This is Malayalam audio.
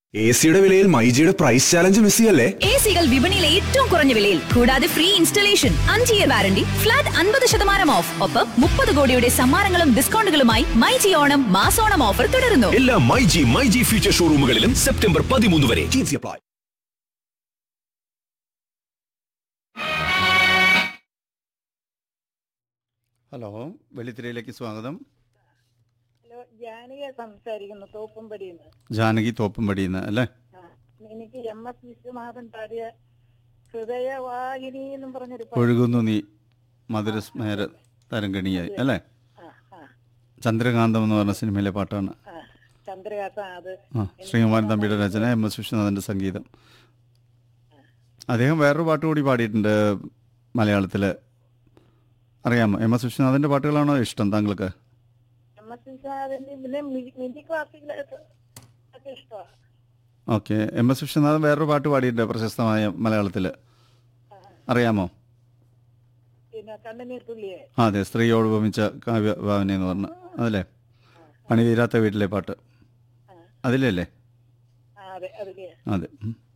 എ സിയുടെ വിലയിൽ മൈജിയുടെ പ്രൈസ് ചാലഞ്ച് മിസ് ചെയ്യല്ലേ എ സികൾ വിപണിയിലെ ഏറ്റവും കുറഞ്ഞ വിലയിൽ കൂടാതെ ഫ്രീ ഇൻസ്റ്റലേഷൻ അഞ്ച് ഇയർ വാരണ്ടി ഫ്ലാറ്റ് അൻപത് ശതമാനം ഓഫ് ഒപ്പം മുപ്പത് കോടിയുടെ സമ്മാനങ്ങളും ഡിസ്കൗണ്ടുകളുമായി മൈജി ഓണം മാസോണം ഓഫർ തുടരുന്നു എല്ലാ മൈജി മൈജി ഫ്യൂച്ചർ ഷോറൂമുകളിലും സെപ്റ്റംബർ പതിമൂന്ന് വരെ T's apply. ഹലോ വെള്ളിത്തിരയിലേക്ക് സ്വാഗതം ഹലോ ജാനകിയ സംസാരിക്കുന്നു തോപ്പുംപടിയിൽ നിന്ന് ജാനകി തോപ്പുംപടിയിൽ നിന്ന് അല്ലേ ആ, എനിക്ക് എം എസ് വിശ്വനാഥൻ പാടിയ ഹൃദയവാഹിനി എന്നും പറഞ്ഞൊരു പാട്ട്. ഒഴുകുന്നു നീ മധുരസ്മേര തരംഗണിയായി അല്ലേ ആ, ആ, ചന്ദ്രകാന്തം എന്ന് പറഞ്ഞ സിനിമയിലെ പാട്ടാണ് ആ. ചന്ദ്രകാസ അത് ആ ശ്രീകുമാരൻ തമ്പിയുടെ രചന എം എസ് വിശ്വനാഥൻ്റെ സംഗീതം അദ്ദേഹം വേറൊരു പാട്ട് കൂടി പാടിയിട്ടുണ്ട് മലയാളത്തിൽ അറിയാമോ എം എസ് വിശ്വനാഥൻ്റെ പാട്ടുകളാണോ ഇഷ്ടം താങ്കൾക്ക് എം എസ് വിശ്വനാഥന്റെ പിന്നെ മിനി ക്ലാസിക്കലൊക്കെ ഒക്കെ ഇഷ്ടമാണ് ഓക്കെ എം എസ് വിശ്വനാഥൻ വേറൊരു പാട്ട് പാടിയിട്ടുണ്ട് പ്രശസ്തമായ മലയാളത്തിൽ അറിയാമോ പിന്നെ കണ്ണുനീർ തുള്ളിയെ ആ അതെ സ്ത്രീയോട് ഉപമിച്ച കാവ്യ ഭാവന എന്ന് പറഞ്ഞ അതല്ലേ പണി തീരാത്ത വീട്ടിലെ പാട്ട് അതിലല്ലേ ആ അതെ അതില് അതെ ഉം.